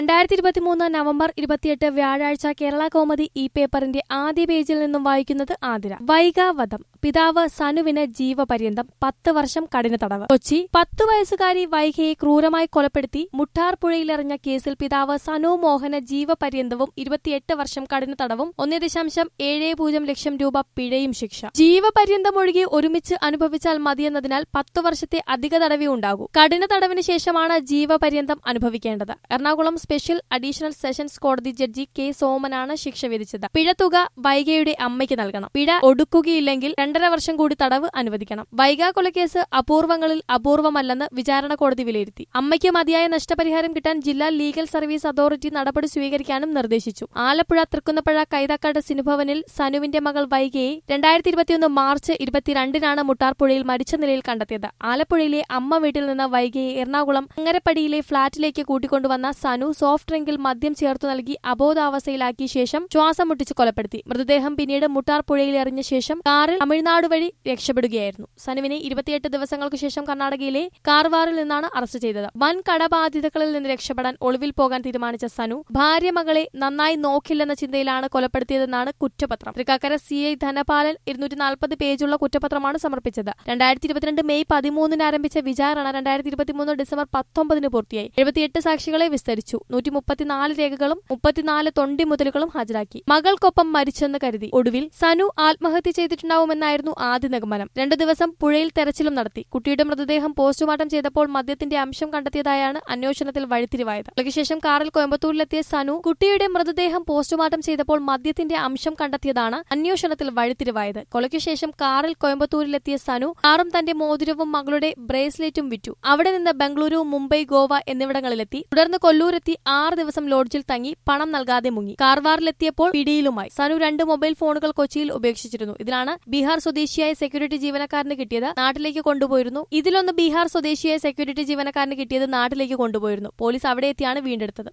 രണ്ടായിരത്തി ഇരുപത്തിമൂന്ന് നവംബർ ഇരുപത്തിയെട്ട് വ്യാഴാഴ്ച കേരള കോമതി ഈ പേപ്പറിന്റെ ആദ്യ പേജിൽ നിന്നും വായിക്കുന്നത് ആതിര വൈകാവധം പിതാവ് സനുവിന് ജീവപര്യന്തം പത്ത് വർഷം കഠിന തടവ് കൊച്ചി പത്തു വയസ്സുകാരി വൈകയെ ക്രൂരമായി കൊലപ്പെടുത്തി മുട്ടാർ പുഴയിലെറിഞ്ഞ കേസിൽ പിതാവ് സനു മോഹന് ജീവപര്യന്തവും ഇരുപത്തിയെട്ട് വർഷം കഠിന തടവും ഒന്നേ ദശാംശം ഏഴ് പൂജ്യം ലക്ഷം രൂപ പിഴയും ശിക്ഷ ജീവപര്യന്തം ഒഴികെ ഒരുമിച്ച് അനുഭവിച്ചാൽ മതിയെന്നതിനാൽ പത്തു വർഷത്തെ അധിക തടവേ ഉണ്ടാകൂ കഠിന തടവിന് ശേഷമാണ് ജീവപര്യന്തം അനുഭവിക്കേണ്ടത് എറണാകുളം സ്പെഷ്യൽ അഡീഷണൽ സെഷൻസ് കോടതി ജഡ്ജി കെ സോമനാണ് ശിക്ഷ വിധിച്ചത് പിഴത്തുക വൈഗയുടെ അമ്മയ്ക്ക് നൽകണം പിഴ ഒടുക്കുകയില്ലെങ്കിൽ രണ്ടര വർഷം കൂടി തടവ് അനുവദിക്കണം വൈഗ കൊലക്കേസ് അപൂർവങ്ങളിൽ അപൂർവമല്ലെന്ന് വിചാരണ കോടതി വിലയിരുത്തി അമ്മയ്ക്ക് മതിയായ നഷ്ടപരിഹാരം കിട്ടാൻ ജില്ലാ ലീഗൽ സർവീസ് അതോറിറ്റി നടപടി സ്വീകരിക്കാനും നിർദ്ദേശിച്ചു ആലപ്പുഴ തൃക്കുന്നപ്പുഴ കൈതാക്കാട് സിനുഭവനിൽ സനുവിന്റെ മകൾ വൈഗയെ രണ്ടായിരത്തി ഇരുപത്തിയൊന്ന് മാർച്ച് ഇരുപത്തിരണ്ടിനാണ് മുട്ടാർപ്പുഴയിൽ മരിച്ച നിലയിൽ കണ്ടെത്തിയത് ആലപ്പുഴയിലെ അമ്മ വീട്ടിൽ നിന്ന് വൈഗയെ എറണാകുളം അങ്ങരപ്പടിയിലെ ഫ്ളാറ്റിലേക്ക് കൂട്ടിക്കൊണ്ടുവന്ന സനു സോഫ്റ്റ് ഡ്രിങ്കിൽ മദ്യം ചേർത്തു നൽകി അബോധാവസ്ഥയിലാക്കിയ ശേഷം ശ്വാസം മുട്ടിച്ച് കൊലപ്പെടുത്തി മൃതദേഹം പിന്നീട് മുട്ടാർ പുഴയിൽ എറിഞ്ഞ ശേഷം കാറിൽ തമിഴ്നാട് വഴി രക്ഷപ്പെടുകയായിരുന്നു സനുവിനെ ഇരുപത്തിയെട്ട് ദിവസങ്ങൾക്ക് ശേഷം കർണാടകയിലെ കാർവാറിൽ നിന്നാണ് അറസ്റ്റ് ചെയ്തത് വൻ കടബാധ്യതകളിൽ നിന്ന് രക്ഷപ്പെടാൻ ഒളിവിൽ പോകാൻ തീരുമാനിച്ച സനു ഭാര്യ മകളെ നന്നായി നോക്കില്ലെന്ന ചിന്തയിലാണ് കൊലപ്പെടുത്തിയതെന്നാണ് കുറ്റപത്രം തൃക്കാക്കര സി ഐ ധനപാലൻ ഇരുന്നൂറ്റി നാൽപ്പത് പേജുള്ള കുറ്റപത്രമാണ് സമർപ്പിച്ചത് രണ്ടായിരത്തി ഇരുപത്തിരണ്ട് മെയ് പതിമൂന്നിന് ആരംഭിച്ച വിചാരണ രണ്ടായിരത്തി ഇരുപത്തിമൂന്ന് ഡിസംബർ പത്തൊമ്പതിന് പൂർത്തിയായി എഴുപത്തിയെട്ട് സാക്ഷികളെ വിസ്തരിച്ചു നൂറ്റി മുപ്പത്തിനാല് രേഖകളും മുപ്പത്തിനാല് തൊണ്ടിമുതലുകളും ഹാജരാക്കി മകൾക്കൊപ്പം മരിച്ചെന്ന് കരുതി ഒടുവിൽ സനു ആത്മഹത്യ ചെയ്തിട്ടുണ്ടാവുമെന്നായിരുന്നു ആദ്യ നിഗമനം രണ്ടു ദിവസം പുഴയിൽ തെരച്ചിലും നടത്തി കുട്ടിയുടെ മൃതദേഹം പോസ്റ്റ്മോർട്ടം ചെയ്തപ്പോൾ മദ്യത്തിന്റെ അംശം കണ്ടെത്തിയതായാണ് അന്വേഷണത്തിൽ വഴിത്തിരിവായത് ശേഷം കാറിൽ കോയമ്പത്തൂരിലെത്തിയ സനു കുട്ടിയുടെ മൃതദേഹം പോസ്റ്റ്മോർട്ടം ചെയ്തപ്പോൾ മദ്യത്തിന്റെ അംശം കണ്ടെത്തിയതാണ് അന്വേഷണത്തിൽ വഴിത്തിരിവായത് കൊലയ്ക്കു ശേഷം കാറിൽ കോയമ്പത്തൂരിലെത്തിയ സനു കാറും തന്റെ മോതിരവും മകളുടെ ബ്രേസ്ലെറ്റും വിറ്റു അവിടെ നിന്ന് ബംഗളൂരു മുംബൈ ഗോവ എന്നിവിടങ്ങളിലെത്തി തുടർന്ന് കൊല്ലൂരെത്തി ആറ് ദിവസം ലോഡ്ജിൽ തങ്ങി പണം നൽകാതെ മുങ്ങി കാർവാറിലെത്തിയപ്പോൾ പിടിയിലുമായി സനു രണ്ട് മൊബൈൽ ഫോണുകൾ കൊച്ചിയിൽ ഉപേക്ഷിച്ചിരുന്നു ഇതിലാണ് ബീഹാർ സ്വദേശിയായ സെക്യൂരിറ്റി ജീവനക്കാരന് കിട്ടിയത് നാട്ടിലേക്ക് കൊണ്ടുപോയിരുന്നു ഇതിലൊന്ന് ബീഹാർ സ്വദേശിയായ സെക്യൂരിറ്റി ജീവനക്കാരന് കിട്ടിയത് നാട്ടിലേക്ക് കൊണ്ടുപോയിരുന്നു പോലീസ് അവിടെ എത്തിയാണ് വീണ്ടെടുത്തത്